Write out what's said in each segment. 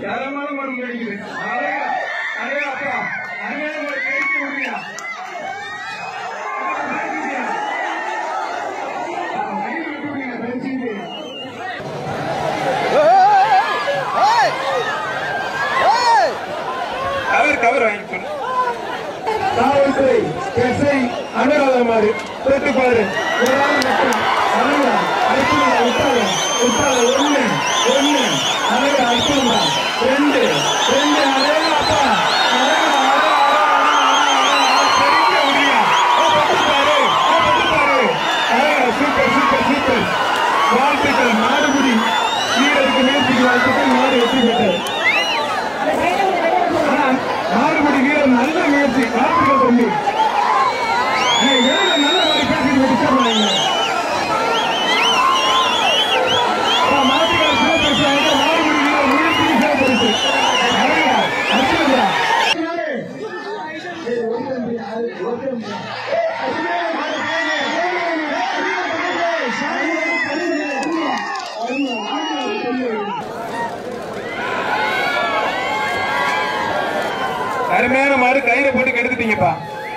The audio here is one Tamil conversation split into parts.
தரமான மருந்து கிடைக்குது அழகா அழகா அப்பா அருமையான ஒரு கைக்கு விடுறியா கவர் கவர் வாங்கிக்கணும் காவல்துறை எஸ்ஐ அனுராதமாறு தொட்டு பாரு ஒரு ஆள் மட்டும் அழகா அற்புதமா விட்டாத விட்டாத ஒண்ணு ஒண்ணு அழகா அற்புதமா ரெண்டு ரெண்டு அழகா அப்பா அழகா அழகா, அழகா, அழகா, அழகா, சரிங்க முடியா ஓ பட்டு பாரு ஓ பட்டு பாரு அழகா சூப்பர் சூப்பர் சூப்பர் வாழ்த்துக்கள் மாடுபுடி வீரருக்கு முயற்சிக்கு வாழ்த்துக்கள் மாடு வெற்றி பெற்றது மாறுபடி வீரர் நல்ல முயற்சி வாழ்த்துக்கள் தம்பி நீங்க எவ்வளவு நல்ல மாதிரி பேசிட்டு டிஸ்டர்ப் பண்ணீங்க மாட்டுக்கார சிவபரிசு ஆகிட்ட மாறுபடி வீரர் முயற்சிக்கு சிவபரிசு அழகா, அற்புதம்டா. அருமையான மாடு கயிறை போட்டு கெடுத்துட்டீங்கப்பா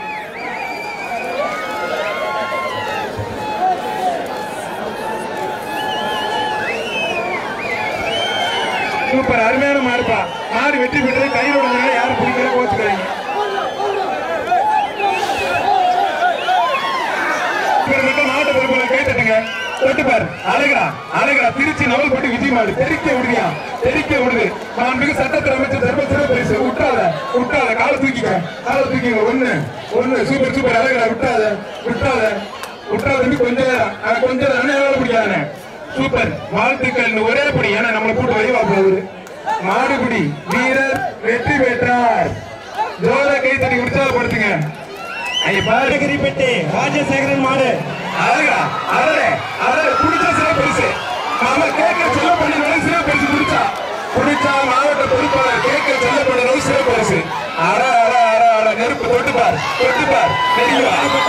சூப்பர் அருமையான மாடுப்பா மாடு வெற்றி பெற்று கயிறோட யாரும் பிடிக்கிற கோச்சுக்காதீங்க மட்டும் நாட்டு பொறுப்புல கேட்டுட்டுங்க தொட்டுப்பார் அழகா அழகா திருச்சி நவல் போட்டு விஜய் மாடு தெரிக்க விடுவியா தெரிக்க விடுது மாண்புக்கு சட்டத்தில் அமைச்சர் தர்ம சிறப்பு பரிசு விட்டாத விட்டாத காலை தூக்கிக்க காலை தூக்கிங்க ஒண்ணு ஒண்ணு சூப்பர் சூப்பர் அழகா விட்டாத விட்டாத விட்டாத தம்பி கொஞ்சம் நேரம் ஆ, கொஞ்ச நேரம் அண்ணன் வேலை பிடிக்காதே சூப்பர் வாழ்த்துக்கள் ஒரே படி ஏன்னா நம்மளை கூட்டு வழிவா போகுது மாடுபிடி வீரர் வெற்றி பெற்றார் ஜோர கை தட்டி உற்சாகப்படுத்துங்க ஐயா பாரு கிரிப்பட்டி ராஜசேகரன் மாடு அழகா அழகே அழகே குடிச்சா சில பரிசு மாமா கேட்க சொல்ல பண்ணி சில பரிசு குடிச்சா குடிச்சா மாவட்ட பொறுப்பாளர் கேட்க சொல்ல பண்ணி சில பரிசு அட அட அட அட நெருப்பு தொட்டுப்பார் தொட்டுப்பார் தெரியும்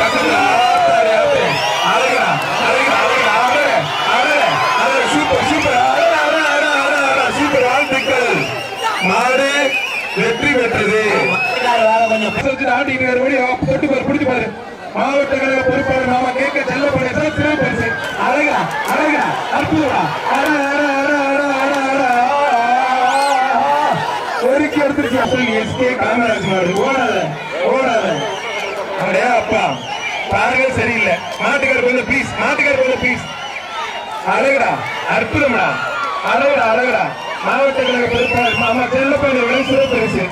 அழகா அழகா அழகா அழகே அழகே அழகே சூப்பர் சூப்பர் அட அட அட அட அட சூப்பர் வாழ்த்துக்கள் மாடு வெற்றி பெற்றது வேற கொஞ்சம் வச்சு ஆட்டிட்டு இருக்காரு வெளியே தொட்டு பாரு பிடிச்சு பாரு மாவட்ட கழக பொறுப்பாளர் நாம கேட்க செல்ல பண்ணி சிறப்பு பரிசு அழகா அழகா அற்புதமா அட அட அட அட அட அட ஒருக்கி எடுத்துருச்சு அப்படி எஸ்கே காமராஜ் மாடு ஓடாத ஓடாத அப்படியே அப்பா பாருங்க சரியில்லை மாட்டுக்கார் கொஞ்சம் ப்ளீஸ் மாட்டுக்கார் கொஞ்சம் ப்ளீஸ் அழகுடா அற்புதம்டா அழகுடா அழகுடா மாவட்ட கழக பொறுப்பாளர் மாமா செல்லப்பள்ளி விலை சிறப்பு பரிசு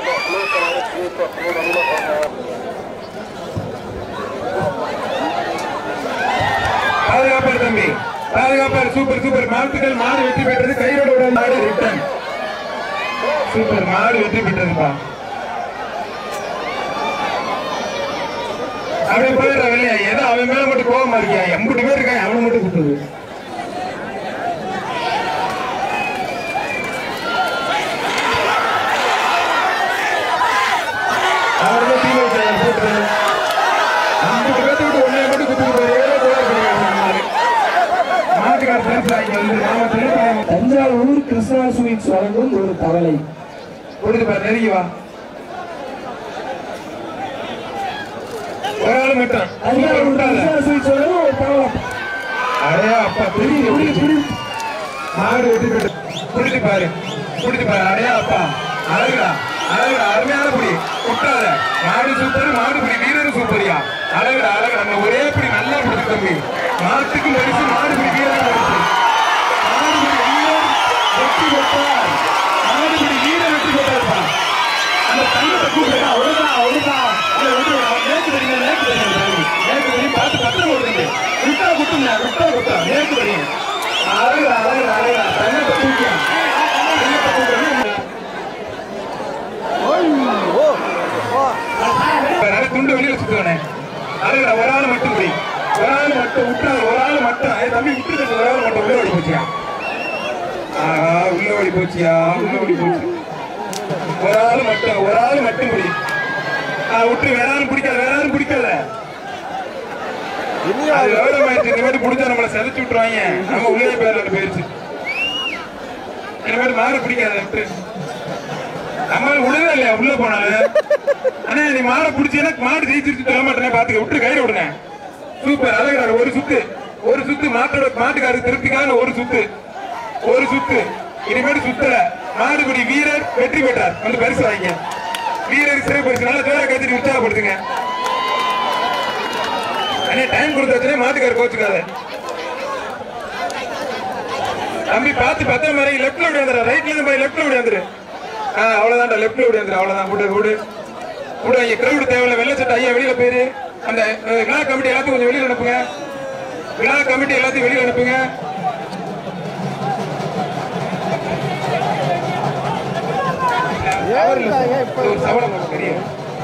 பாதுகாப்பார் தம்பி பாதுகாப்பார் சூப்பர் சூப்பர் மாட்டுகள் மாடு வெற்றி பெற்றது கையோட விட மாடு ரிட்டன் சூப்பர் மாடு வெற்றி பெற்றதுப்பா அப்படியே போயிடுற வெளியே ஏதோ அவன் மேல மட்டும் கோவமா இருக்கியா எம்பட்டு பேர் இருக்கான் அவனை மட்டும் குத்துது அவருடைய டீம் போட்டு ஐம்பது பேர்த்த விட்டு ஒன்னே மட்டும் குத்துட்டு ஏழோ கோயில் கிடையாது மாட்டுக்கார பேசுறாங்க வந்து நாம தெரியும் தஞ்சாவூர் கிருஷ்ணா ஸ்வீட்ஸ் வழங்கும் ஒரு தவளை கொடுத்து பாரு நெருங்கி வா ஒரு ஆள் மட்டும் தஞ்சாவூர் விட்டாத. கிருஷ்ணா ஸ்வீட்ஸ் வழங்கும் ஒரு தவளை அடே அப்பா புரியுது புரியுது மாடு வெட்டி போட்டு புடிச்சு பாரு புடிச்சு பாரு அடே அப்பா அழகுடா அழகுடா அருமையான புடி விட்டாத மாடு சூப்பர் மாடு புடி வீரர் சூப்பரியா அழகுடா அழகு நம்ம ஒரே புடி நல்லா பிடிச்சு தம்பி மாட்டுக்கு பரிசு மாடு புடி வீரருக்கு பரிசு மாடு புடி வீரர் வெற்றி பெற்றார் மாடு புடி வீரர் வெற்றி பெற்றார்ப்பா அந்த தங்கத்தை கூப்பிடுறா ஒழுங்கா ஒழுங்கா இல்ல ஒழுங்கா நேக்கு தெரியுங்க நேக்கு தெரியுங்க நேக்கு தெரியும் பார்த்து பத்திரம் கொடுங்க விட்டா குட்டுங்க விட்டா குட்டா நேக்கு தெரியும் அழகுடா அழகுடா அழகுடா தங்கத்தை தூக்கியா தங்கத்தை தூக்கியா நிறைய துண்டு வெளியில சுத்துவானே அழகுடா ஒரு ஆள் மட்டும் குடி ஒரு ஆள் மட்டும் விட்டாரு ஒரு ஆள் மட்டும் ஏய் தம்பி விட்டுட்டு ஒரு ஆள் மட்டும் உள்ள ஓடி போச்சியா ஆஹா உள்ள ஓடி போச்சியா உள்ள ஓடி போச்சு ஒரு ஆள் மட்டும் ஒரு ஆள் மட்டும் குடி ஆ, விட்டு வேற ஆளும் பிடிக்காது வேற ஆளும் பிடிக்கல அது விவரம் ஆயிடுச்சு இந்த மாதிரி பிடிச்சா நம்மள செதைச்சு விட்டுருவாங்க நம்ம உள்ளே பேர்ல போயிருச்சு இனிமேல் மாடு பிடிக்காத விட்டு நம்ம விடுதே இல்லையா உள்ள போனாலும் ஆனா நீ மாடை பிடிச்சீன்னா மாடு ஜெயிச்சிருச்சு சொல்ல மாட்டேனே பாத்துக்க விட்டு கையில விடுங்க சூப்பர் அழகாரு ஒரு சுத்து ஒரு சுத்து மாட்டோட மாட்டுக்காரு திருப்திக்கான ஒரு சுத்து ஒரு சுத்து இனிமேல் சுத்தல மாடுபிடி வீரர் வெற்றி பெற்றார் வந்து பரிசு வாங்க வீரர் சிறை பரிசு நல்லா ஜோரா கத்திட்டு உற்சாகப்படுத்துங்க அண்ணே டைம் கொடுத்தாச்சுனே மாட்டுக்காரு கோச்சுக்காத தம்பி பார்த்து பத்திரம் மாதிரி லெப்ட்ல ஓடியாந்துரு ரைட்ல இருந்து போய் லெப்ட்ல ஓடியாந்துரு ஆ அவ்வளவுதான்டா லெப்ட்ல ஓடியாந்துரு அவ்வளவுதான் விடு விடு விடு இங்க கிரௌடு தேவையில்ல வெள்ள சட்டை ஐயா வெளியில போயிரு அந்த அஹ், விழா கமிட்டி எல்லாத்தையும் கொஞ்சம் வெளியில அனுப்புங்க விழா கமிட்டி எல்லாத்தையும் வெளியில அனுப்புங்க அவர் இல்ல சார். இது ஒரு சவரம் நமக்கு தெரியும்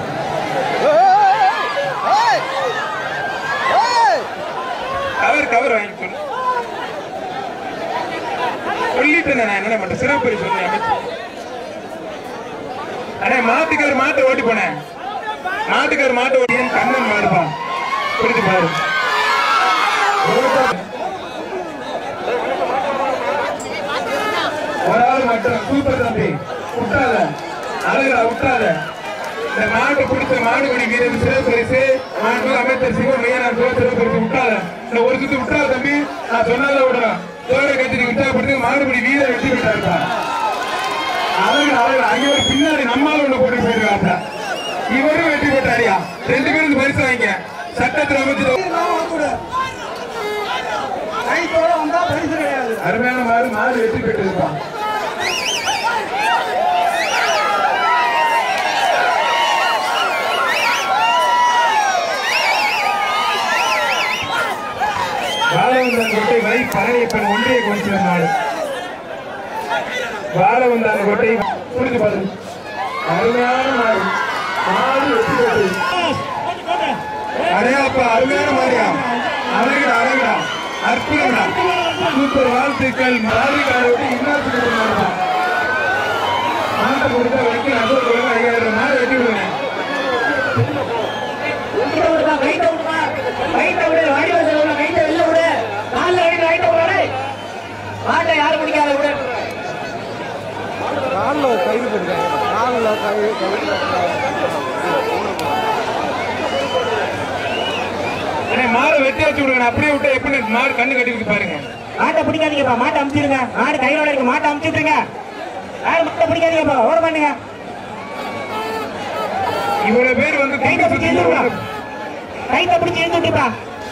கவர் கவர் வாங்கி சொல்லு சொல்லிட்டேன் நான் என்ன மட்டும் சிறப்பு சொன்னேன் அமைச்சு அண்ணே மாட்டுக்கார் மாட்டை ஓட்டி போனேன் மாட்டுக்கார் மாட்டை ஓட்டி கண்ணன் மாடுப்பான் புரிஞ்சு பாரு ஒரு ஆள் மட்டும் சூப்பர் தம்பி விட்டாத அழகா விட்டாத இந்த மாட்டு பிடிச்ச மாடுபடி வீரர் சிறப்பு பரிசு மாண்பு அமைச்சர் சிவன் மையனார் சிறப்பு பரிசு விட்டாத இந்த ஒரு சுத்து விட்டாத தம்பி நான் சொன்னால விடுறேன் தோட கட்சி உற்சாகப்படுத்தி மாடுபடி வீரர் வெற்றி பெற்றாருப்பா அழகு அழகு அங்கே ஒரு பின்னாடி நம்மால் ஒண்ணு போட்டு போயிருக்காங்க இவரும் வெற்றி பெற்றாரியா ரெண்டு பேரும் இந்த பரிசு வாங்கிக்க சட்டத்தில் அமைச்சர் அருமையான மாடு மாடு வெற்றி பெற்றிருப்பான் பாலவந்தான் கோட்டை வை பழனியப்பன் ஒன்றிய கோச்சில நாடு பாலவந்தான் கோட்டை புரிஞ்சு பாரு அருமையான நாடு நாடு வெற்றி பெற்றது அடையாப்பா அருமையான மாதிரியா அழகுடா அழகுடா அற்புதம்டா சூப்பர் வாழ்த்துக்கள் மாறிக்காரோடு இன்னொரு மாட்டை கொடுத்தா வைக்க அது ஐயாயிரம் மாடு வெட்டி விடுங்க யாரு பிடிக்காத விட காலில் கைது பண்ணிருக்காங்க காலில் கை கைது அண்ணே, மாடை வெட்டி வச்சு விடுங்க அப்படியே விட்டா எப்படி மாடு கண்ணு கட்டிருக்கு பாருங்க மாட்டை பிடிக்காதீங்கப்பா மாட்டை அமுச்சிருங்க மாடு கையோட இருக்கு மாட்டை அமுச்சிட்டுருங்க யாரும் மாட்டை பிடிக்காதீங்கப்பா ஓட பண்ணுங்க இவ்வளவு பேர் வந்து கைத்தை பிடிச்சி கூட்டத்துக்கு இழுத்துப்பா வந்து- கைத்தை பிடிச்சி இழுத்துட்டுப்பா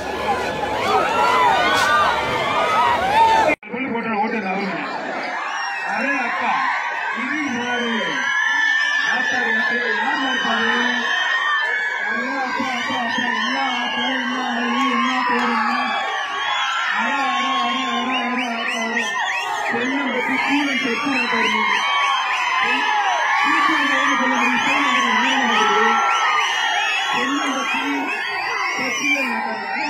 கொண்டு போட்டு ஓட்டுது அவரு. அரே அப்பா, இது மாடு. ஆத்தாடி ஆத்தாடி, யார் மாடுப்பாரு? அரே அப்பா, அப்பா, அப்பா, என்ன ஆத்தா, என்ன அழகு, என்ன பேருங்க? அரே, அரே, அரே, அரே, அரே, அரே, அரே. செல்லம் பத்தி கீழே செத்து பாருங்க. திருப்பி வந்து என்ன சொல்ல முடியும்? செல்லம் பத்தி என்ன நடக்குது? செல்லம் பத்தி பத்தியே நடக்காது.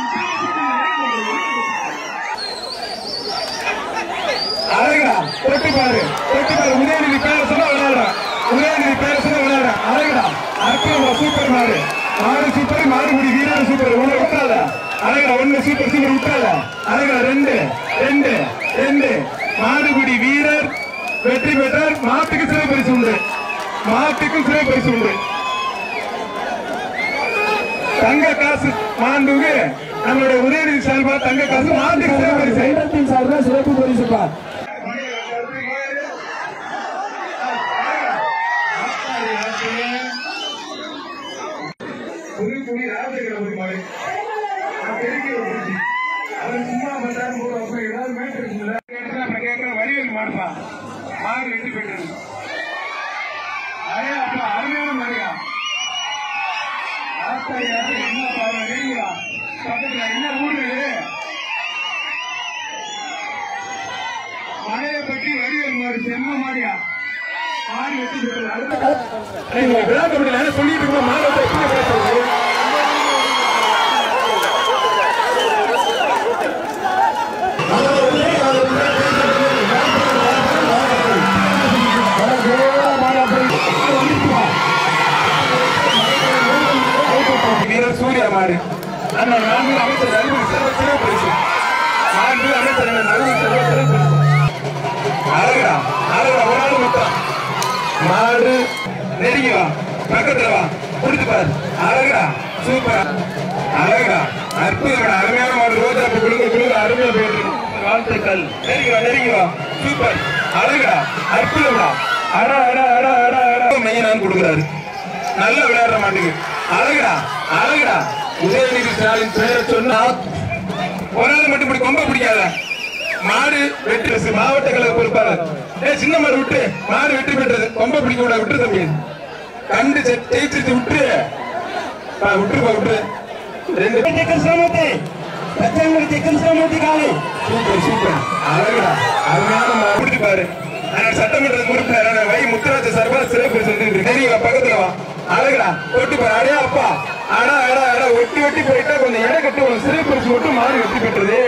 அழகா தொட்டு பாரு தொட்டு பாரு உதயநிதி பேர சொன்னா விளையாடுறான் உதயநிதி பேர சொன்னா விளையாடுறான் அழகா அற்புதமா சூப்பர் மாடு மாடு சூப்பர் மாடுபடி வீரர் சூப்பர் ஒண்ணு விட்டாத அழகா ஒண்ணு சூப்பர் சூப்பர் விட்டாத அழகா ரெண்டு ரெண்டு ரெண்டு மாடுபிடி வீரர் வெற்றி பெற்றார் மாட்டுக்கு சிறை பரிசு உண்டு மாட்டுக்கும் சிறை பரிசு உண்டு தங்க காசு மாண்புக்கு நம்மளுடைய உதயநிதி சார்பா தங்க காசு மாட்டுக்கு சிறை பரிசு சங்கத்தின் சார்பில் சிறப்பு பரிசுப்பா துணி துணி ராஜகிழமை மாதிரி நான் பெருக்கி விட்டுச்சு அவன் சும்மா பண்றாரு போது அப்ப ஏதாவது மேட்டர் இருக்குல்ல கேட்டா அப்புறம் கேட்கிற வழியில் மாடுப்பா மாடு வெட்டி போயிட்டு அரே அப்பா அருமையான மாதிரியா ஆத்தாரியா என்ன பாரு வெளியா பக்கத்துல என்ன ஊரு இது? மழையை பற்றி வடிவேல் மாடு செம்ம மாடியா மாடு வெட்டி போயிட்டு அடுத்த நீங்க விழா கமிட்டியில என்ன சொல்லிட்டு இருக்கோம் மாடு வந்து எப்படி பேசுறது வீரர் சூர்யா மாடு அண்ணன் நான்கு அமைச்சர் நல்வி சிறப்பு சிறப்பு பரிசு நான்கு அமைச்சர் அண்ணன் நல்வி சிறப்பு சிறப்பு பரிசு அழகா மாடு நெருங்கி வா பக்கத்துல வா புடிச்சு பாரு அழகா சூப்பர் அழகா அற்புதம் அருமையான மாடு ரோஜா பூ குழுங்க குழுங்க அருமையா போயிட்டு இருக்கு. வாழ்த்துக்கள் நெருங்கி வா நெருங்கி வா சூப்பர் அழகா அற்புதம்டா அட அட அட அட அட மைய நான் கொடுக்குறாரு நல்லா விளையாடுற மாட்டுக்கு அழகுடா அழகுடா உதயநிதி ஸ்டாலின் பேரை சொன்னா ஒரு ஆள் மட்டும் இப்படி கொம்ப பிடிக்காத மாடு வெற்றி பெற்று மாவட்ட கழக பொறுப்பாளர் ஏ சின்ன மாடு விட்டு மாடு வெற்றி பெற்றது கொம்ப பிடிக்க கூட விட்டு தம்பி கண்டு செ- ஜெயிச்சிருச்சு விட்டு பா, விட்டுருப்பா விட்டு ரெண்டு கிருஷ்ணமூர்த்தி பிரச்சனை கிருஷ்ணமூர்த்தி காலை சூப்பர் சூப்பர் அழகுடா அருமையான மாடு பிடிச்சு பாரு நான் சட்டமன்ற உறுப்பினர் வை முத்துராஜ சர்வா சிறப்பு செஞ்சு தெரியுங்க பக்கத்துல வா அழகுடா ஒட்டி பாரு அடே அப்பா அடா அடா அடா ஒட்டி ஒட்டி போயிட்டா கொஞ்சம் எடை கட்டு ஒரு சிறப்பு மட்டும் மாடு வெற்றி பெற்றது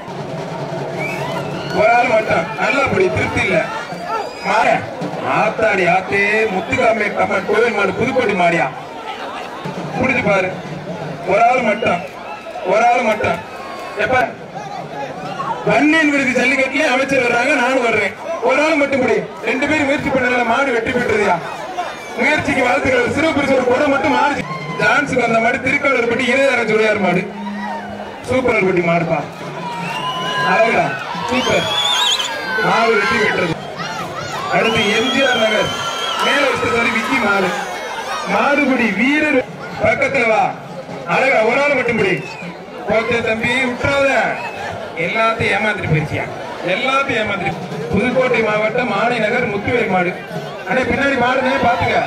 ஒரு ஆள் மட்டும் நல்லா படி திருப்தி இல்ல மாற ஆத்தாடி ஆத்தே முத்துக்காமை கம்மன் கோவில் மாடு புதுக்கோட்டை மாடியா புடிச்சு பாரு ஒரு ஆள் மட்டும் ஒரு ஆள் மட்டும் எப்ப வன்னியன் விருது ஜல்லிக்கட்டுலயே அமைச்சர் வர்றாங்க நானும் வர்றேன் ஒரு ஆள் மட்டும் படி ரெண்டு பேரும் முயற்சி பண்ணல மாடு வெற்றி பெற்றதுயா முயற்சிக்கு வாழ்த்துக்கள் சிறு பெருசு ஒரு குடம் மட்டும் மாடு டான்ஸுக்கு அந்த மாடு திருக்காளர் பட்டி இருபதாயிரம் சொல்லியார் மாடு சூப்பர் பட்டி மாடுப்பா அழகா சூப்பர் மாடு வெற்றி பெற்றது அடுத்து எம்ஜிஆர் நகர் மேல வச்சது விக்கி மாடு மாடுபடி வீரர் பக்கத்துல வா அழகா ஒரு ஆள் மட்டும் படி ஓகே தம்பி விட்டுறாத எல்லாத்தையும் ஏமாத்திட்டு போயிருச்சியா எல்லாத்தையும் ஏமாத்திட்டு புதுக்கோட்டை மாவட்டம் மானை நகர் முத்துவேல் மாடு அண்ணே பின்னாடி மாடுனே பாத்துக்க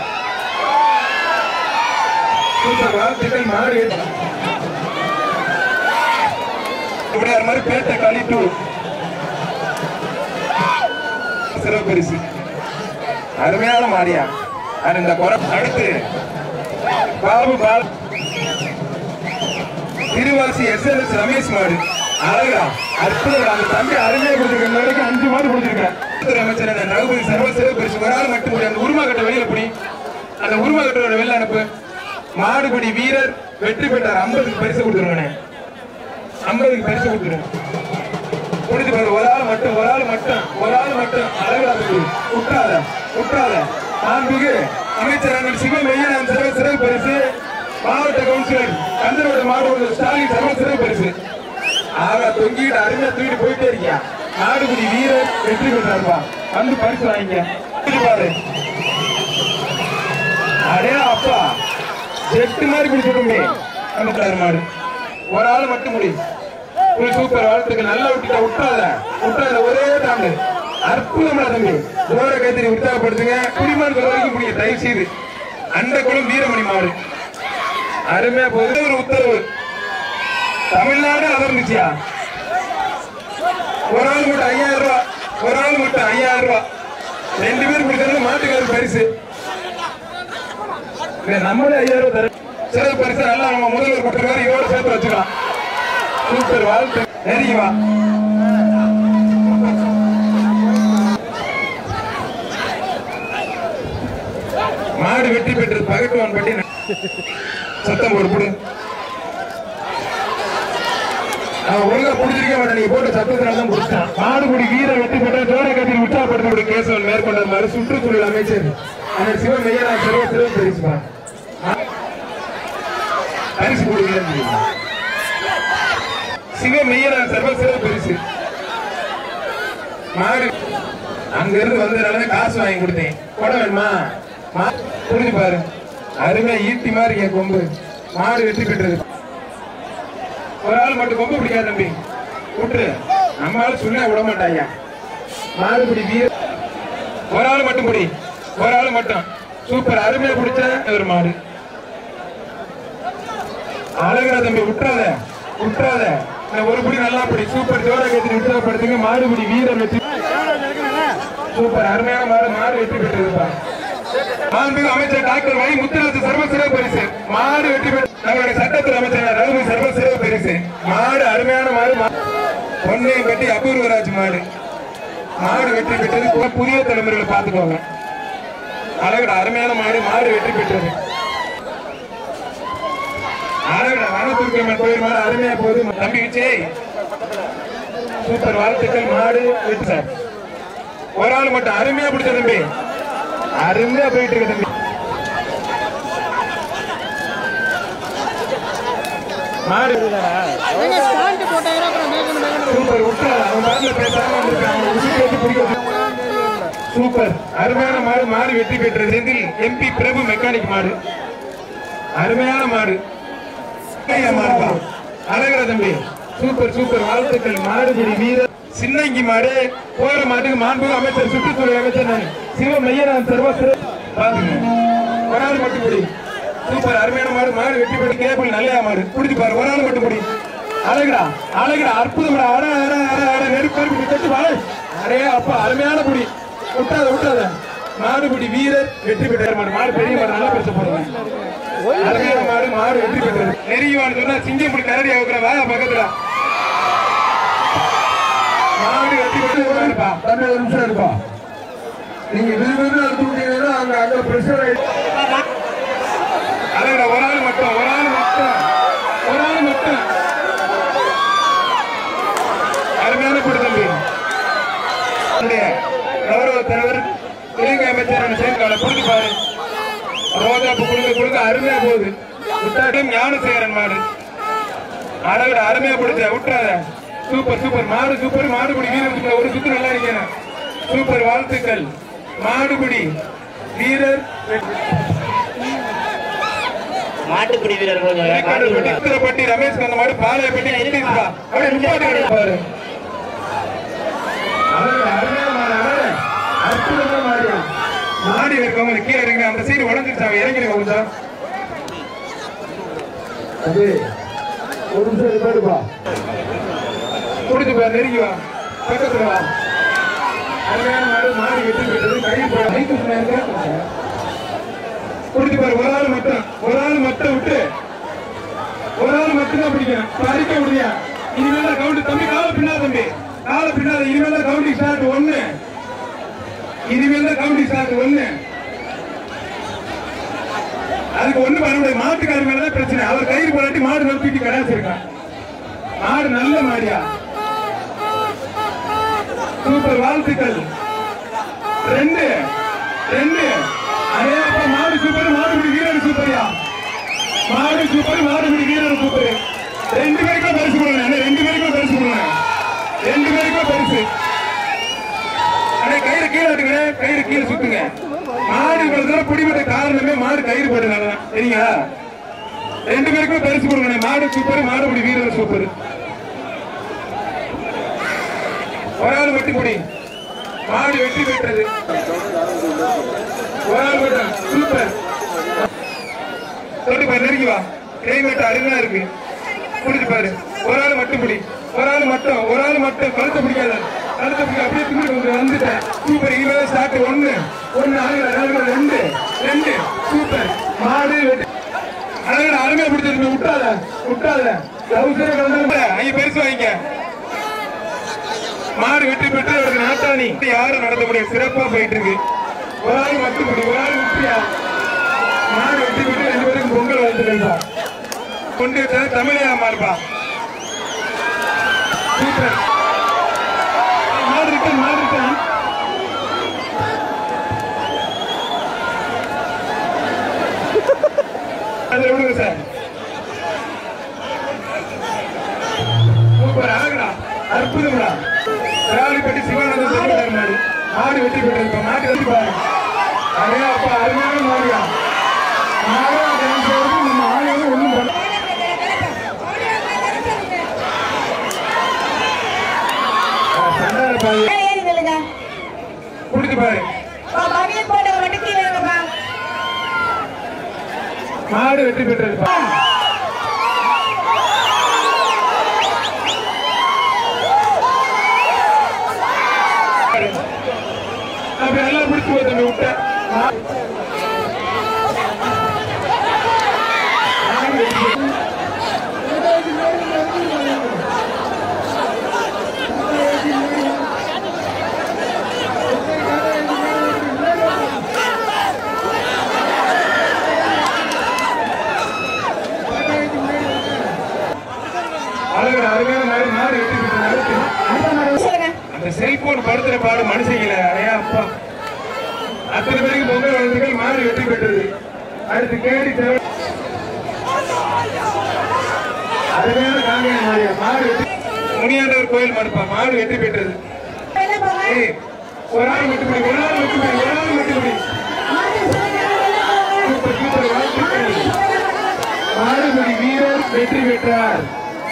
சூப்பர் வாழ்த்துக்கள் மாடு இப்படியார் மாதிரி பேட்டை களி டூ சிறப்பு பரிசு அருமையான மாடியா அது இந்த குறை அடுத்து Babu Paul Thiruvasi S L S Ramesh மாடு அழகா அற்புதம் அந்த தம்பி அருமையா கொடுத்துருக்க இந்த வரைக்கும் அஞ்சு மாடு கொடுத்துருக்கேன் உள்துறை அமைச்சர் அந்த ரகுபதி சர்வ சிறப்பு பரிசு ஒரு ஆள் மட்டும் போய் அந்த உருமா கட்ட வெளியில புடி அந்த உருமா கட்டோட வெளில அனுப்பு மாடுபடி வீரர் வெற்றி பெற்றார் ஐம்பதுக்கு பரிசு கொடுத்துருவானே ஐம்பதுக்கு பரிசு கொடுத்துருவேன் புரிஞ்சு பாரு ஒரு ஆள் மட்டும் ஒரு ஆள் மட்டும் ஒரு ஆள் மட்டும் அழகா இருக்கு உற்றாத உற்றாத மாண்புகு அமைச்சர் அண்ணன் சிவமையன் சிறப்பு சிறப்பு பரிசு மாவட்ட கவுன்சிலர் கந்தரோட மாவட்ட ஸ்டாலின் சிறப்பு சிறப்பு பரிசு ஆக தொங்கிட்டு அருமையா தூக்கிட்டு போயிட்டே இருக்கியா நாடுகுடி வீரர் வெற்றி பெற்றாருப்பா வந்து பரிசு வாங்கிக்க புரிஞ்சு பாரு அடே அப்பா செட்டு மாதிரி பிடிச்சிருக்குமே அந்த மாடு ஒரு ஆள் மட்டும் முடியும் ஒரு சூப்பர் வாழ்த்துக்கள் நல்லா விட்டுட்ட விட்டாத விட்டாத ஒரே தாண்டு அற்புதமா தம்பி ஜோர கைத்தறி உற்சாகப்படுத்துங்க குடிமான் வரைக்கும் முடியும் தயவு செய்து அந்த குளம் வீரமணி மாடு அருமையா போகுது ஒரு உத்தரவு தமிழ்நாடு அதிர்ந்துச்சியா ஒரு ஆள் மட்டும் ஐயாயிரம் ரூபாய் ஒரு ஆள் மட்டும் ஐயாயிரம் ரூபாய் ரெண்டு பேர் கொடுக்கறது மாட்டுக்காரு பரிசு இல்ல, நம்மளே ஐயாயிரம் ரூபாய் தர சிறப்பு பரிசு நல்லா நம்ம முதல்வர் கொடுத்துருக்காரு இதோட சேர்த்து வச்சுக்கலாம் சூப்பர் வாழ்த்து நெருங்கி வா மாடு வெற்றி பெற்றது பகட்டுவான் பட்டி சத்தம் போடு போடு அவன் ஒழுங்கா புடிச்சிருக்க மாட்டேன் நீங்க போட்ட சத்தத்தினால தான் புடிச்சான் மாடுபடி வீர வெற்றி பெற்ற ஜோரை கட்டில் உற்சாகப்படுத்த கேசவன் மேற்கொண்டது சுற்றுச்சூழல் அமைச்சர் அந்த சிவன் மெய்யரா சிறப்பு சிறப்பு பரிசுப்பா பரிசு கொடுக்கிறேன் சிவ மெய்யரா சர்வ சிறப்பு பரிசு மாடு அங்க இருந்து வந்ததுனால காசு வாங்கி கொடுத்தேன் கொட வேணுமா மா- புரிஞ்சு பாரு அருமையா ஈட்டி மாதிரி என் கொம்பு மாடு வெற்றி பெற்றது ஒரு ஆள் மட்டும் கொம்பு பிடிக்காது தம்பி விட்டுரு நம்ம ஆள் சொன்னா விட மாட்டாயா மாடு பிடி வீர ஒரு ஆள் மட்டும் பிடி ஒரு ஆள் மட்டும் சூப்பர் அருமையா பிடிச்ச ஒரு மாடு அழகுடா தம்பி விட்டுறாத விட்டுறாத இந்த ஒரு பிடி நல்லா பிடி சூப்பர் ஜோரா கேட்டு உற்சாகப்படுத்துங்க மாடுபிடி வீரர் வெற்றி சூப்பர் அருமையான மாடு மாடு வெற்றி பெற்றதுப்பா மாண்புமிகு அமைச்சர் டாக்டர் வை முத்துராஜ் சர்வ சிறப்பு பரிசு மாடு வெற்றி பெற்ற நம்மளுடைய சட்டத்துறை அமைச்சர் ரகுவி சர்வ சிறப்பு பரிசு மாடு அருமையான மாடு மா- பொன்னையும் கட்டி அபூர்வராஜ் மாடு மாடு வெற்றி பெற்றது பு- புதிய தலைமுறையில பாத்துக்கோங்க அழகுடா அருமையான மாடு மாடு வெற்றி பெற்றது அழகுடா வனத்துறைமன் கோயில் மாடு அருமையா போகுது தம்பி விஜய் சூப்பர் வாழ்த்துக்கள் மாடு வெற்றி சார் ஒரு ஆள் மட்டும் அருமையா பிடிச்ச தம்பி அருமையா போயிட்டு இருக்கு தம்பி மாடு எங்க ஸ்டாண்ட் போட்டாங்கன்னா அப்புறம் மேகணும் மேகணும் சூப்பர் விட்டுறாத அவன் பாட்டுல பேசாம வந்திருக்கான் அவன் உசுப்பு வச்சு பிடிக்க சூப்பர் அருமையான மாடு மாடு வெற்றி பெற்றது செந்தில் எம்பி பிரபு மெக்கானிக் மாடு அருமையான மாடு ஐயா மாடுப்பா அழகர தம்பி சூப்பர் சூப்பர் வாழ்த்துக்கள் மாடுபிடி வீரர் சின்னங்கி மாடு போற மாட்டுக்கு மாண்பு அமைச்சர் சுற்றுத்துறை அமைச்சர் நான் சிவ மையனான் சர்வசிற பாத்துங்க ஒரு ஆள் மட்டும் பிடி சூப்பர் அருமையான மாடு மாடு வெற்றி பெற்று கேபிள் நல்லையா மாடு பிடிச்சு பாரு ஒரு ஆள் மட்டும் பிடி அழகுடா அழகுடா அற்புதம்டா அட அட அட அட நெருப்பு நெருப்பு கட்டு பாரு அரே அப்பா அருமையான புடி விட்டாத விட்டாத மாடுபிடி வீரர் வெற்றி பெற்றார் மாடு மாடு பெரிய மாடு நல்லா பேச போறீங்க அருமையான மாடு மாடு வெற்றி பெற்றது நெருங்கிவான்னு சொன்னா சிங்கம் இப்படி கரடி ஆகுற வா பக்கத்துல மாடு வெற்றி பெற்று இருப்பா தம்பி ஒரு நிமிஷம் இருப்பா நீங்க விரும்பி தூக்கிங்கன்னா அங்க அங்க பிரஷர் அழகுடா ஒரு ஆள் மட்டும் ஒரு ஆள் மட்டும் ஒரு ஆள் மட்டும் அருமையான கூட்டு தம்பி நம்முடைய கௌரவ தலைவர் இலங்கை அமைச்சரான சேர்க்கால கொடுத்து பாரு ரோஜாப்பு குழுங்க குழுங்க அருமையா போகுது விட்டாட்டும் ஞானசேகரன் மாடு அழகுடா அருமையா பிடிச்ச விட்டுறாத சூப்பர் சூப்பர் மாடு சூப்பர் மாடுபிடி வீரர் சூப்பர் ஒரு சுத்து நல்லா இருக்கேன் சூப்பர் வாழ்த்துக்கள் மாடுபிடி வீரர் மாட்டுப்பிடி வீரர் கொஞ்சம் மாட்டு விடுங்க. பட்டி ரமேஷ் அந்த மாடு பாளையப்பட்டி நிறுத்திருப்பா. அப்படியே நிப்பாட்டி விடு பாரு. அழகு, அருமையான மாடு, அழகு. அற்புதமான மாடு. மாடு இருக்கவங்க கீழே இருங்க அந்த சைடு உடஞ்சிருச்சு அவன் இறங்கிடுங்க கொஞ்சம் அது ஒரு நிமிஷம் இது பாருப்பா குடிச்சு பா நெருங்கி வா பக்கத்துல வா அருமையான மாடு மாடு வெட்டி விட்டது கை போட மைக்கு சொன்னாங்க குடிச்சு பாரு ஒரு ஆள் மட்டும் ஒரு ஆள் மட்டும் விட்டு ஒரு ஆள் மட்டும் தான் பிடிக்கணும் பறிக்க முடியா இனிமேல் தான் கவுண்ட் தம்பி கால பின்னாத தம்பி கால பின்னாத இனிமேல் தான் கவுண்டிங் ஸ்டார்ட் ஒண்ணு இனிமேல் தான் கவுண்டிங் ஸ்டார்ட் ஒண்ணு அதுக்கு ஒண்ணு பண்ண முடியாது மாட்டுக்காரர் மேலதான் பிரச்சனை அவர் கயிறு போராட்டி மாடு மேல தூக்கி கடாச்சிருக்கான் மாடு நல்ல மாடியா சூப்பர் வாழ்த்துக்கள் ரெண்டு ரெண்டு அதே அப்ப மாடு சூப்பர் மாடுபிடி வீரர் சூப்பரியா மாடு சூப்பர் மாடுபிடி வீரர் சூப்பர் ரெண்டு பேருக்கும் பரிசு கொடுங்க அண்ணே, ரெண்டு பேருக்கும் பரிசு கொடுங்க ரெண்டு பேருக்கும் பரிசு அண்ணே கயிறு கீழே எடுங்க கயிறு கீழே சுத்துங்க மாடு இவ்வளவு தூரம் பிடிபட்ட காரணமே மாடு கயிறு போட்டனால சரிங்களா ரெண்டு பேருக்கும் பரிசு கொடுங்க அண்ணே. மாடு சூப்பர் மாடுபிடி வீரர் சூப்பர் ஒரு ஆள் வெட்டி பிடி மாடு வெற்றி பெற்றது ஒரு ஆள் மட்டும் சூப்பர் தொட்டு பாரு நெருங்கி வா கிளைமேட் அருமையா இருக்கு புடிச்சு பாரு ஒரு ஆள் மட்டும் பிடி ஒரு ஆள் மட்டும் ஒரு ஆள் மட்டும் கழுத்தை பிடிக்காத கழுத்தை பிடிக்க அப்படியே திமிரு வந்து வந்துட்டேன் சூப்பர் இனிமேல் ஸ்டார்ட் ஒண்ணு ஒண்ணு ஆளுங்க ஆளுங்க ரெண்டு ரெண்டு சூப்பர் மாடு வெட்டி அழகு அருமையா பிடிச்சிருக்கு விட்டாத விட்டாத அவசர கலந்து ஐயா பெருசு வாங்கிக்க மாடு வெற்றி பெற்று அவருக்கு நாட்டாணி யாரும் நடத்த முடியும் சிறப்பா போயிட்டு இருக்கு ஒரு ஆள் மட்டும் பிடி ஒரு ஆள் விட்டியா மாடு வெட்டி விட்டு ரெண்டு பேரும் பொங்கல் வாழ்த்துக்கள்ப்பா கொண்டு விட்டது தமிழையாமா இருப்பா சூப்பர் மாடு ரிட்டன் மாடு ரிட்டன் அதுல விடுங்க சார் சூப்பர் அழகுடா அற்புதம்டா ராவலிப்பட்டி சிவானந்தம் தெரிவித்தார் மாடு மாடு வெற்றி பெற்றிருப்பா மாடு வெற்றி பாரு அதே அப்பா அருமையான மாடுயா மாடு டான்ஸ் ஆடுறது நம்ம ஆளுங்க ஒண்ணும் பண்ண சண்டார பாரு ஏறி நில்லுங்க குடிச்சு பாரு பா, பனியன் போட்டவங்க மட்டும் கீழே இருங்கப்பா மாடு வெற்றி பெற்றிருப்பா அப்படி நல்லா பிடிச்சு போய் தம்பி விட்டேன் அழகு அருமையான மாடு மாடு வெற்றி பெற்று சொல்லுங்க அந்த செல்போன் படுத்துற பாடு மனுஷங்கள அடையா அப்பா அத்தனை பேருக்கு பொங்கல் மாடு வெற்றி பெற்றது அடுத்து கேடி தேவை அருமையான காங்கேயம் மாடியா மாடு வெற்றி முனியாண்டவர் கோயில் மடுப்பா மாடு வெற்றி பெற்றது வெளில போங்க. ஏய், ஒரு ஆள் வெற்றி பிடி ஒரு ஆள் வெற்றி பிடி ஒரு ஆள் வெற்றி பிடி மாட்டு சுமைக்கார வெளில போங்க. சூப்பர் சூப்பர் வாழ்த்துக்கள் மாடுபடி வீரர் வெற்றி பெற்றார்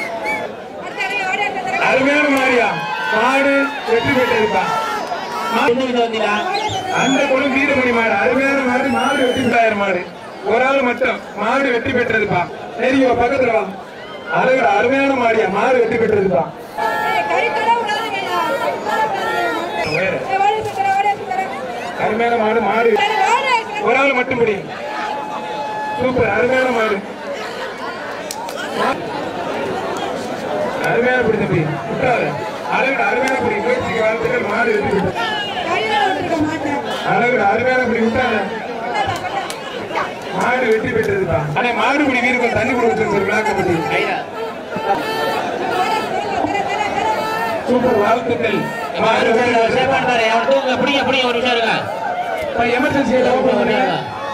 அருமையான மாடியா மாடு வெற்றி பெற்றதுப்பா எந்த விதம் வந்தீங்களா அந்த குளம் வீரமணி மாடு அருமையான மாடு மாடு வெற்றி பெற்றார் மாடு ஒரு ஆள் மட்டும் மாடு வெற்றி பெற்றதுப்பா சரி இவ பக்கத்துல வா அழகுடா அருமையான மாடியா மாடு வெற்றி பெற்றதுப்பா வேற. அருமையான மாடு மாடு ஒரு ஆள் மட்டும் பிடி சூப்பர் அருமையான மாடு அருமையான பிடி தம்பி விட்டாத அழகுடா அருமையான பிடி முயற்சிக்கு வாழ்த்துக்கள் மாடு வெற்றி பெற்றது அழகுடா அருமையான பிடி விட்டாத மாடு வெற்றி பெற்றதுப்பா ஆனா மாடுபிடி வீரர்கள் தண்ணி கூட வச்சிருக்காரு விளாக்கப்பட்டி சூப்பர் வாழ்த்துக்கள் மாடு வெற்றி பெற்றது. சேஃபான பாரு அவன் தூங்க பிடிங்க பிடிங்க ஒரு நிமிஷம் இருங்க அப்பா, எமர்ஜென்சி ஓபன் பண்ணுங்க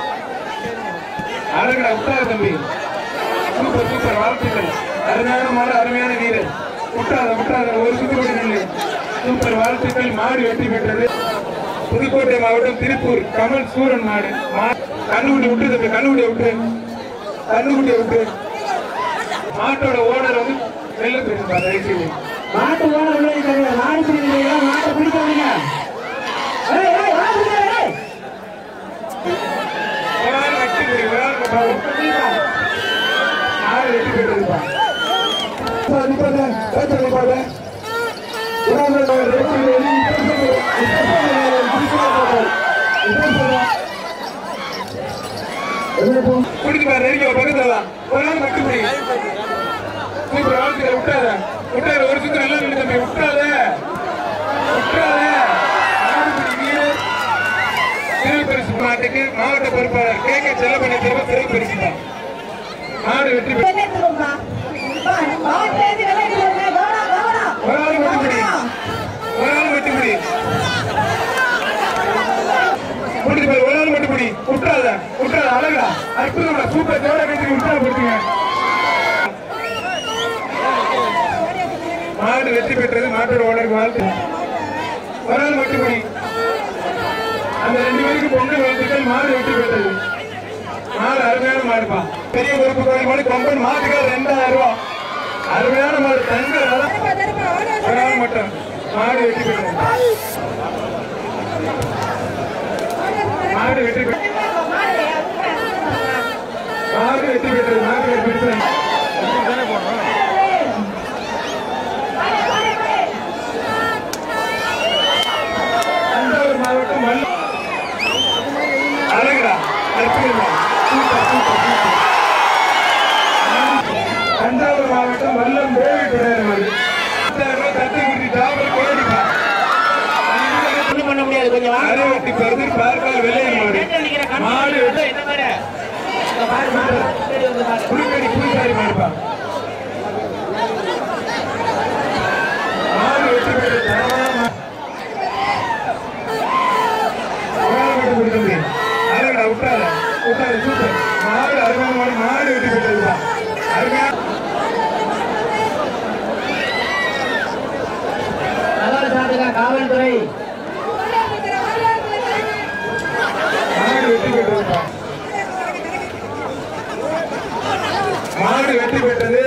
அழகுடா விட்டாத தம்பி சூப்பர் சூப்பர் வாழ்த்துக்கள் அருமையான மாடு அருமையான வீரர் விட்டாத விட்டாத ஒரு சுத்து கூட நில்லு சூப்பர் வாழ்த்துக்கள் மாடு வெற்றி பெற்றது புதுக்கோட்டை மாவட்டம் திருப்பூர் கமல் சூரன் மாடு மா- கண்ணுக்குட்டி விட்டு தம்பி கண்ணுக்குட்டியை விட்டு கண்ணுக்குட்டியை விட்டு மாட்டோட ஓனர் வந்து வெளில போயிருப்பா தயவுசெய்து மாட்டு ஓட உள்ள இருக்காங்க மாடு பிடிக்கிறீங்க மாட்டை பிடிக்காதீங்க ஏய் ஏய் வா பிடிங்க ஏய் ஒரு ஆள் வெற்றி பெறு, ஒரு ஆள் பாவம். மாடு வெற்றி பெற்றதுப்பா சார், நிப்பாட்டு. ஏத்து நிப்பாட்டு. ஒரு ஆள் வெற்றி பெறு, வெற்றி பெறு. இப்ப சொல்லு. இப்ப சொல்லு. இப்ப சொல்லு. இப்ப சொல்லு. குடிச்சு பாரு, நெருங்கி வா, பக்கத்துல வா. ஒரு ஆள் வெற்றி பெறு. சூப்பர், வாழ்த்துக்கள், விட்டாத. விட்டாத, ஒரு சுத்து நல்லா நில்லு தம்பி, விட்டாத. விட்டாத. மாடுபிடி வீரர் சிறப்பு பரிசு மாட்டுக்கு மாவட்ட பொறுப்பாளர் கே கே செல்லப்பண்ண திரும்ப சிறப்பு பரிசு தான். மாடு வெற்றி பெற்று ஒரு ஆள் வெட்டுப்படி ஒரு ஆள் வெட்டுப்படி முடிஞ்சு போய் ஒரு ஆள் வெட்டுப்படி விட்டுறாத விட்டுறாத அழகா அற்புதமா சூப்பர் தேவட கட்டி உற்சாகப்படுத்துங்க மாடு வெற்றி பெற்றது மாட்டோட ஓனருக்கு வாழ்த்து ஒரு ஆள் வெட்டுப்படி அந்த ரெண்டு பேருக்கு பொங்கல் வாழ்த்துக்கள் மாடு வெற்றி பெற்றது மாடு அருமையான மாடுப்பா பெரிய பொறுப்பு கோயில் மாடு கொம்பன் மாட்டுக்கு ரெண்டாயிரம் ரூபாய் அருமையான மாடு தங்க விலை. ஒரு ஆள் மட்டும் மாடு வெற்றி பெற்றது மாடு வெற்றி பெற்றது மாடு வெற்றி பெற்றது மாடு வெற்றி பெற்றது தஞ்சாவூர் மாவட்டம் மல்ல அழகுடா அற்புதமா சூப்பர் சூப்பர் சூப்பர் தஞ்சாவூர் மாவட்டம் வல்லம் தேவி பிள்ளையார் தட்டு குட்டி டாபர் கோடிப்பா ஒண்ணும் பண்ண முடியாது கொஞ்சம் வாங்க அரை வெட்டி பருது பார்க்கால் வெள்ளையர் மாடு கேட்டு நிக்கிற கண்ணு மாடு வெட்டி என்ன பாரு இங்க பாரு மாடு சரி வந்து பாரு புலிக்கடி புலிசாரி மாடுப்பா மாடு வெட்டி பெற்ற தரமான மா- மாடு வெட்டி பெற்ற தம்பி. அழகுடா, விட்டாத, விட்டாத, சூப்பர். மாடு அருமையான மாடு, மாடு வெட்டி பெற்றதுப்பா. அருமையான தகவல் சாட்டுங்க காவல்துறை மாடு வெற்றி பெற்றதுப்பா. மாடு வெற்றி பெற்றது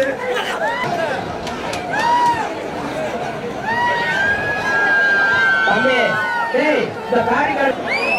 தம்பி டேய் இந்த காரிக்கால்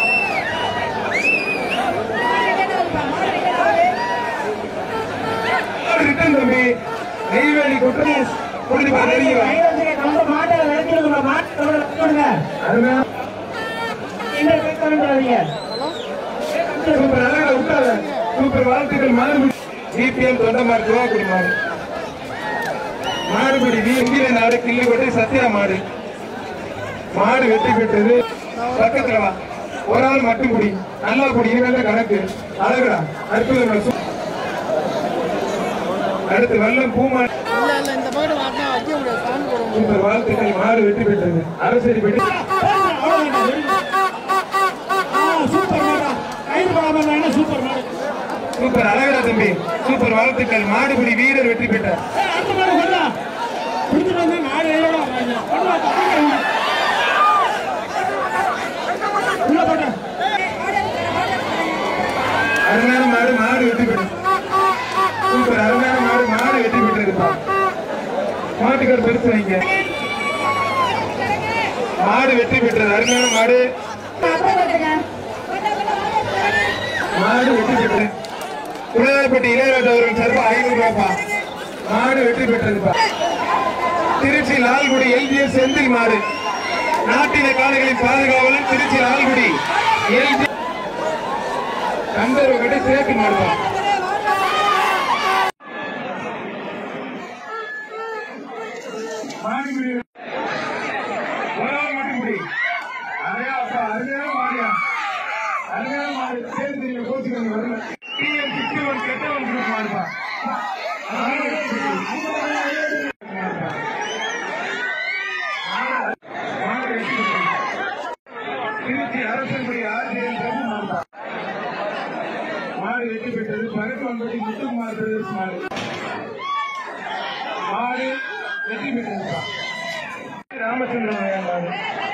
மாடு ரிட்டன் தம்பி நெய்வேலி குற்றம் புரிஞ்சு பாரு, நெருங்கி வா. நம்ம மாட்டை விளக்கிடுங்க மாட்டை விளக்கிடுங்க அருமையான இந்த கேட்க வேண்டியது சூப்பர் அழகா விட்டாத சூப்பர் வாழ்த்துக்கள் மாறுபடி சிபிஎம் தொண்டமார் துவாக்குடி மாடு மாடுபடி வீங்கில நாடு கிள்ளிக்கோட்டை சத்யா மாடு மாடு வெற்றி பெற்றது பக்கத்துல வா ஒரு ஆள் மட்டும் குடி நல்லா குடி இனிமேல் தான் கணக்கு அழகுடா அற்புதம் சூ- அடுத்து வெள்ளம் பூமா இல்ல இல்ல இந்த பக்கத்து மாட்டினா வைக்க முடியாது சாமி போட முடியாது சூப்பர் வாழ்த்துக்கள் மாடு வெற்றி பெற்றது அரசரி பெற்று சூப்பர் மேடம் கைது பண்ணாம சூப்பர் அழகரா தம்பி சூப்பர் வாழ்த்துக்கள் மாடுபிடி வீரர் வெற்றி பெற்றார் அடுத்த மாடு கொள்ளா பிடிச்சிட்டு வந்து மாடு எவ்வளோ உள்ள போட்டேன் அருமையான மாடு மாடு வெற்றி பெற்றது சூப்பர் அருமையான மாடு மாடு வெற்றி பெற்றிருப்பா மாட்டுக்கார் பெருசு வைங்க மாடு வெற்றி பெற்றது அருமையான மாடு அப்படியே போட்டுருங்க மாடு வெற்றி பெற்றது குழந்தைப்பட்டி இளையராஜா அவர்கள் சார்பா ஐநூறு ரூபாப்பா மாடு வெற்றி பெற்றதுப்பா திருச்சி லால்குடி எல்ஜிஎஸ் செந்தில் மாடு நாட்டின காளைகளின் பாதுகாவலன் திருச்சி லால்குடி எல்ஜி கந்தர்வ கட்டி சேர்த்து மாடுப்பா மாடுபிடி ஒரு ஆள் மட்டும் பிடி அரையா அப்பா அருமையான மாடியா அருமையான மாடு சேர்த்து நீங்க கோச்சுக்கோங்க வரல டிஎம் சிக்ஸ்டி ஒன் கெட்டவன் குரூப் மாடுப்பா திருச்சி அரசன்படி ஆசிரியர் பிரபு மாடுப்பா மாடு வெற்றி பெற்றது பகத்வான்பட்டி முத்துக்குமார் பிரதேஷ் மாடு மாடு வெற்றி பெற்றதுப்பா ராமச்சந்திரன் ஐயா மாடு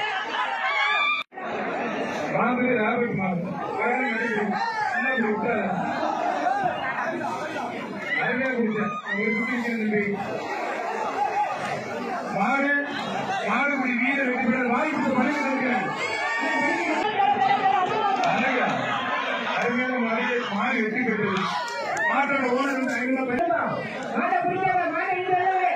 மாடு ராபர்ட் மாடு பயணம் நடைபெறும். என்ன இப்படி விட்டாரா? அருமையா குடிச்சேன். ஒரு குட்டி இங்க இருந்து மாடு மாடுபடி வீரர் வெற்றி பெற்ற வாய்ப்பு பழகி இருக்கிறேன் அழகா அருமையான மாடு மாடு வெற்றி பெற்றது மாட்டோட ஓனர் வந்து ஐநூறு பேர் மாட்டை பிடிக்காத மாட்டை இங்க வரவே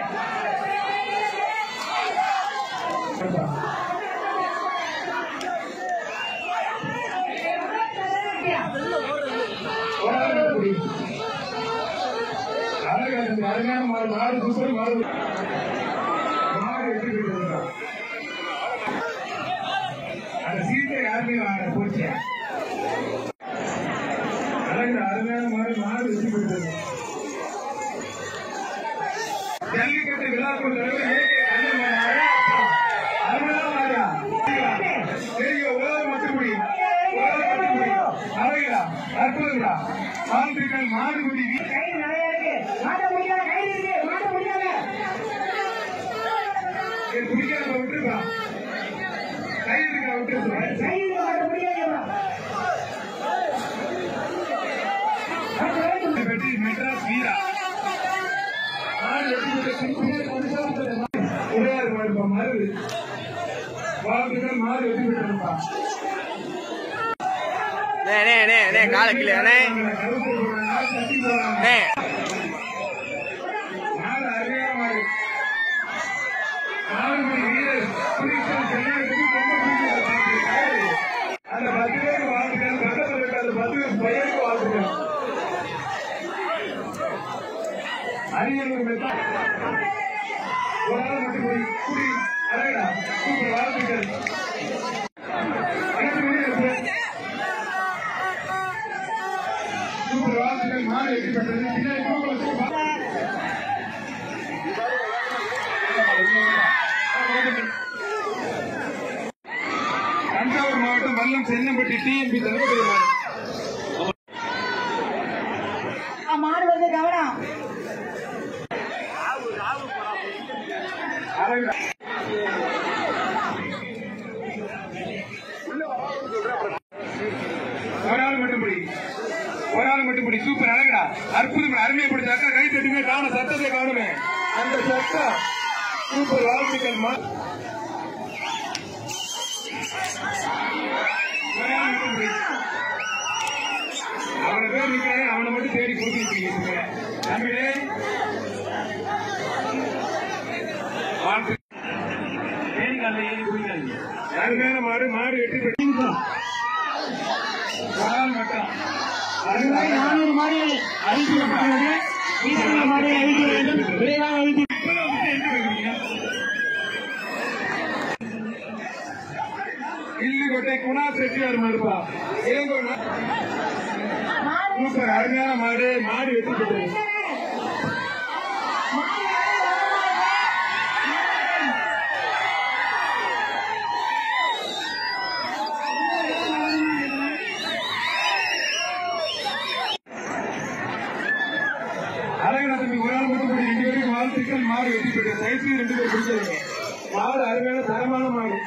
போராடக்கூடிய அழகா இருக்கு. அருமையான மாடு மாடு சூப்பர் மாடு மாடு வெற்றி பெற்றிருக்கா அந்த சீட்டை யாருமே வாங்க போச்சு அழகு அருமையான மாடு மாடு வெற்றி பெற்றது ஜல்லிக்கட்டு விழாக்குள் தலைவர் ஏ.கே. கண்ணன் மாடு. அருமையான மாடா. தெரியும் உலகம் மட்டும்படி உலகம் மட்டும்படி அழகுடா அற்புதம்டா வாழ்த்துக்கள் மாடுபடி வீ- கை நிறைய இருக்கு மாட்டை பிடிக்காத கை இருக்கு மாட்டை பிடிக்காத இது குடிக்காத விட்டுருப்பா கைதுக்கு விட்டுருப்பா கை இருக்கு மாட்டை பிடிக்காத வெற்றி மெட்ராஸ் வீரா மாடு வெற்றி பெற்ற சிம்பிள் உடையார் மாடுப்பா மருது வாழ்த்துக்கள் மாடு வெற்றி பெற்றிருப்பா நே நே நே நே கால கீழே அண்ணே கருப்பு போடுறாங்க, தட்டி போடுறாங்க. நே மாடு அருமையான மாடு. மாடுபிடி வீரர் புலிகள் சென்னைக்கு ரொம்ப பிடிச்ச மாடு. அந்த பத்து பேருக்கு வாழ்த்துக்கள் பக்கத்தில் இருக்க அந்த பத்து பேர் பையனுக்கு வாழ்த்துக்கள் அரியலூர் மெத்தா ஒரு ஆள் மட்டும் குடி குடி அழகா சூப்பர் வாழ்த்துக்கள் அனைத்து வீரர்கள் சூப்பர் வாழ்த்துக்கள் மாடு வெற்றி பெற்றது பின்னாடி தூக்கல சூப்பர் தஞ்சாவூர் மாவட்டம் வல்லம் சென்னம்பட்டி டிஎம்பி தளபதி மாடு வந்து கவனம் ஒரு ஆள் மட்டும் படி ஒரு ஆள் மட்டும் படி சூப்பர் அழகடா அற்புதம் அருமையப்படுத்த அக்கா கை தட்டுங்க காண சத்தத்தை காணுமே அந்த சத்தம் சூப்பர் வாழ்த்துக்கள் மா ஒரு ஆள் மட்டும் படி அவனை பேர் நிக்கிறானே அவனை மட்டும் தேடி கொடுத்துருக்கீங்க தம்பியே வாழ்த்து ஏறி காலைல ஏறி குடிக்காதீங்க அருமையான மாடு மாடு வெட்டி பெற்று ஒரு ஆள் மட்டும் அருமையான நானூறு மாடு அழிக்கப்பட்டுள்ளது மீதமுள்ள மாடு அழிக்க வேண்டும் விரைவாக அழித்து இல்லுகோட்டை குணா செட்டியார் மாடுப்பா இளங்கோ சூப்பர் அருமையான மாடு மாடு வெற்றி பெற்றது வாழ்த்துக்கள் மாடு வெற்றி பெற்ற தயவுசெய்து ரெண்டு பேர் பிடிச்சது மாடு அருமையான தரமான மாடு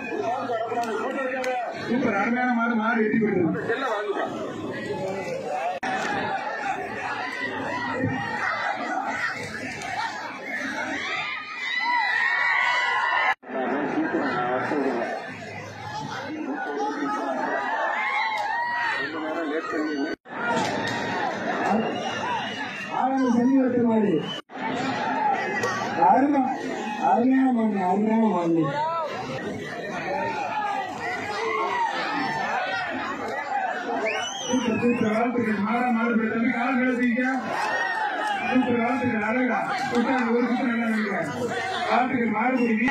சூப்பர் அருமையான மாடு மாடு வெற்றி பெற்றது ஆளுங்க சொல்லி வைக்கிற மாதிரி அருமை அருமையான மண் அருமையான மண் சூப்பர் சூப்பர் வாழ்த்துக்கள் மாடா மாடு போய் தம்பி காலம் பேசுறீங்க சூப்பர் வாழ்த்துக்கள் அழகா சுத்தாங்க ஒரு சுத்தம் நல்லா நினைக்கிறேன் வாழ்த்துக்கள் மாடு போய்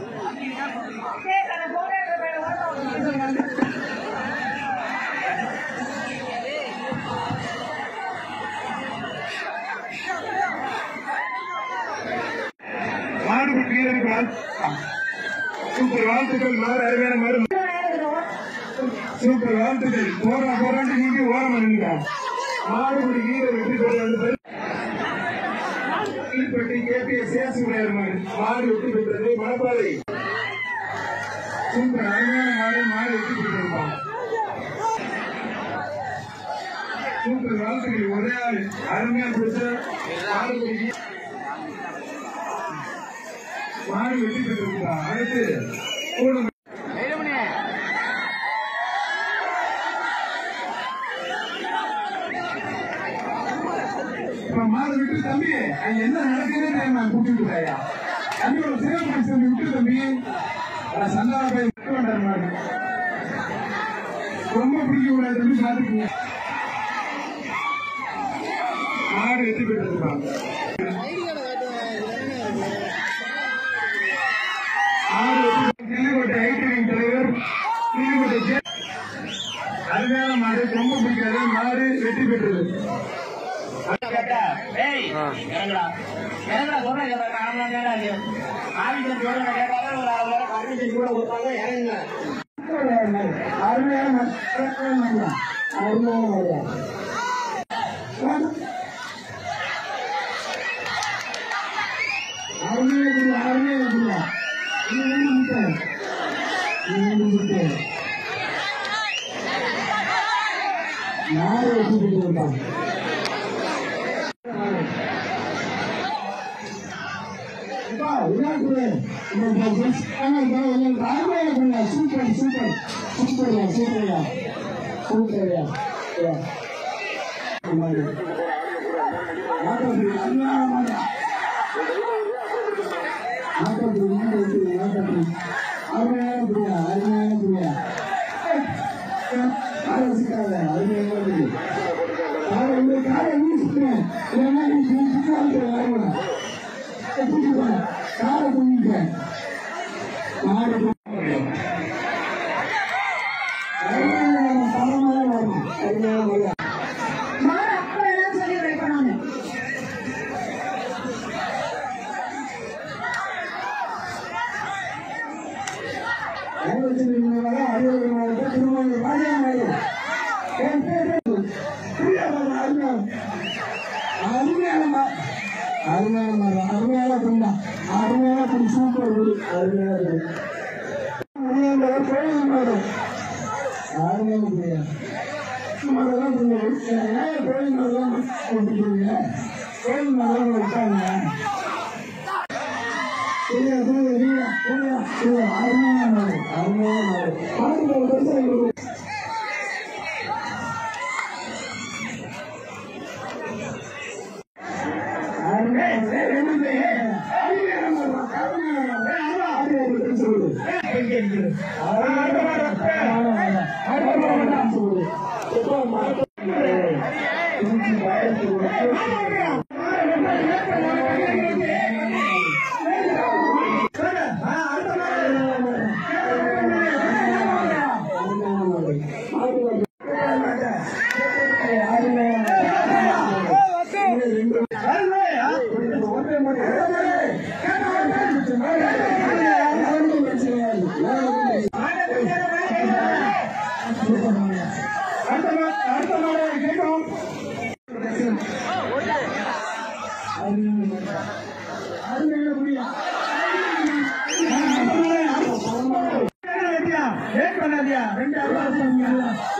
மாடு வீரருக்கு வாழ்த்து சூப்பர் வாழ்த்துக்கள் மாடு அருமையான மாடு சூப்பர் வாழ்த்துக்கள் போறா போறாண்டு நீங்க ஓரம் நின்றுங்க மாடுபடி வீரர் வெற்றி பெறுவது கீழ்பட்டி கேபிஎஸ் சேசுடையார் மாடு மாடு வெற்றி பெற்றது மணப்பாறை சூப்பர் அருமையான மாடு மாடு வெற்றி பெற்றிருப்பான் சூப்பர் வாழ்த்துக்கள் ஒரே ஆள் அருமையா பிடிச்ச மாடுபடி வீரர். மாடு வெற்றி பெற்றிருக்கிறார் அடுத்து கூடுதல் இப்ப மாடு விட்டு தம்பி அங்க என்ன நடக்குதுன்னு நான் கூட்டிட்டு போயா தம்பி ஒரு சிறப்பு தம்பி விட்டு தம்பி சந்தான போய் விட்டு வந்தார் மாடு ரொம்ப பிடிக்க கூடாது தம்பி பாத்துக்கோங்க மாடு வெற்றி பெற்றிருப்பாங்க ஆறு கிள்ளிக்கோட்டை ஐடிவிங் தலைவர் கிள்ளிக்கோட்டை ஜே அருமையான மாடு ரொம்ப பிடிக்காது மாடு வெற்றி பெற்றது ஏய் இறங்குடா இறங்குடா சொல்றேன் கேட்கறேன் ஆமா கேடா நீ ஆதிக்கம் சொல்றேன் கேட்டாலே ஒரு அரை மணி நேரம் பர்மிஷன் கூட கொடுப்பாங்க இறங்குங்க அருமையான மாடு அருமையான மாடு அருமையா அருமையா நாடு வச்சு இருப்பான் சூப்பர் சூப்பர் சூப்பர்யா சூப்பர்யா சூப்பர்யா மாடு அப்ப எல்லாம் சொல்லி வைக்கணும்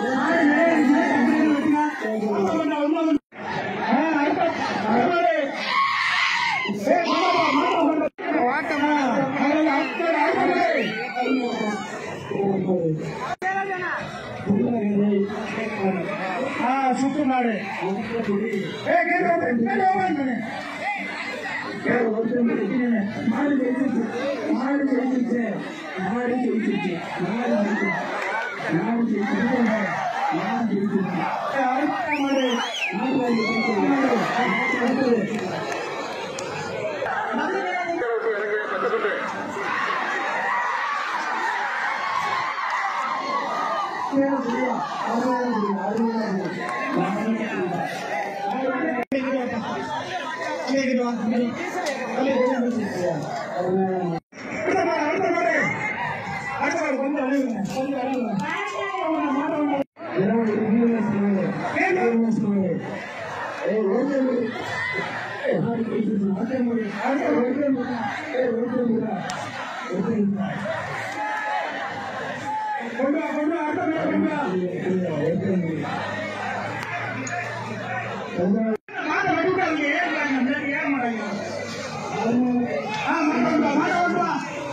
சுற்று மாடு மாடு ஜெயிச்சிச்சு மாடு ஜெயிச்சிச்சு மாடு ஜெயிச்சிச்சு மாடு ஜெயிச்சிச்சு மாடு ஜெயிச்சிச்சு மாடு ஜெயிச்சிச்சு அடுத்த மாடு மாடு ஜெயிச்சிச்சு கொண்டு வா கொண்டு வா அடுத்த மேல கொண்டு வா மாட வெடிக்காதீங்க ஏறாங்க முன்னாடி ஏற மாட்டாங்க ஆ மாட கொண்டு வா மாட கொண்டு வா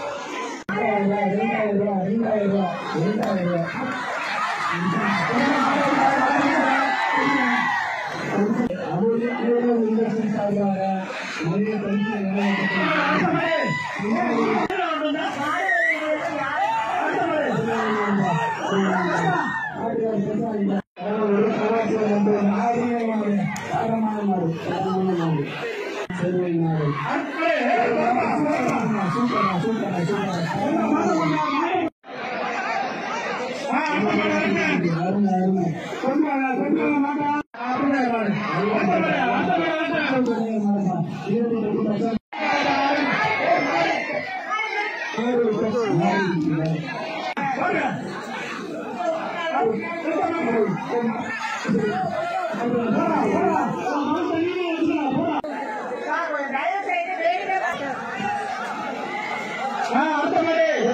அடுத்த மாதிரி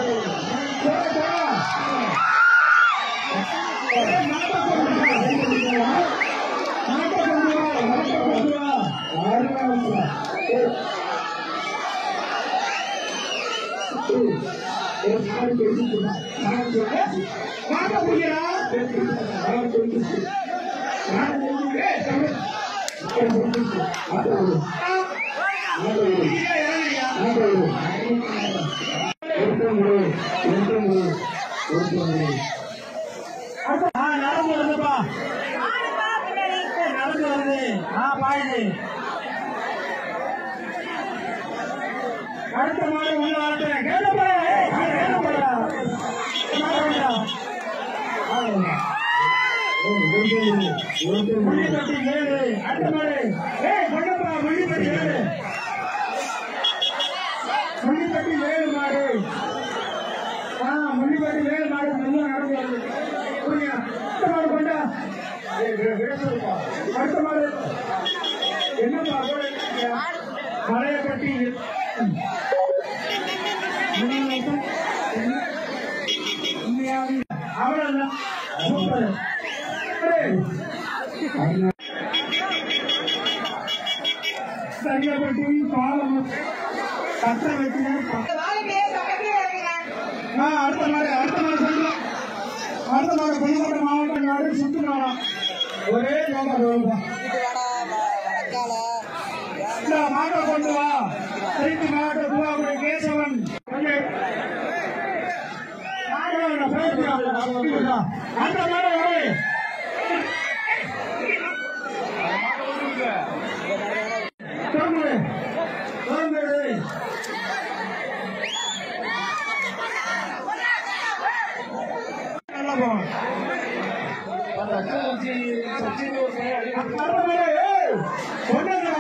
நடந்து வருதுப்பா நடந்து வருது ஆ பாயுது அடுத்த மாடு உள்ள வரட்டும் கேளுப்பா கேளுப்பா முள்ளிப்பட்டி ஏழு அடுத்த மாடு ஏய் பொண்ணப்பா முள்ளிப்பட்டி ஏழு முள்ளிப்பட்டி ஏழு மாடு ஆ முள்ளிப்பட்டி ஏழு மாடு நல்லா நடந்து வருது புரியுங்க அடுத்த மாடு கொண்டா ஏய், வே- வேணும்ப்பா. அடுத்த மாடு என்னப்பா மலையப்பட்டி அவ்வளவுதான் சூப்பர் ஏய். சரியாப்பட்டி பாலம் கட்ட வைக்கிறேன் ஆ, அடுத்த மாடு அடுத்த மாடு சொல்லுங்க அடுத்த மாடு புதுக்கோட்டை மாவட்டம் நாடு சுற்றுலாடம் ஒரே யோகா யோகா இந்த மாட்டை கொண்டு வா திருச்சி மாவட்ட துவாபுரி கேசவன் கொஞ்சம் மாடு போயிருக்கா அந்த மாடு வரை தோன்று தோன்று நல்லா போவோம் அந்த சச்சி சச்சி சொன்னது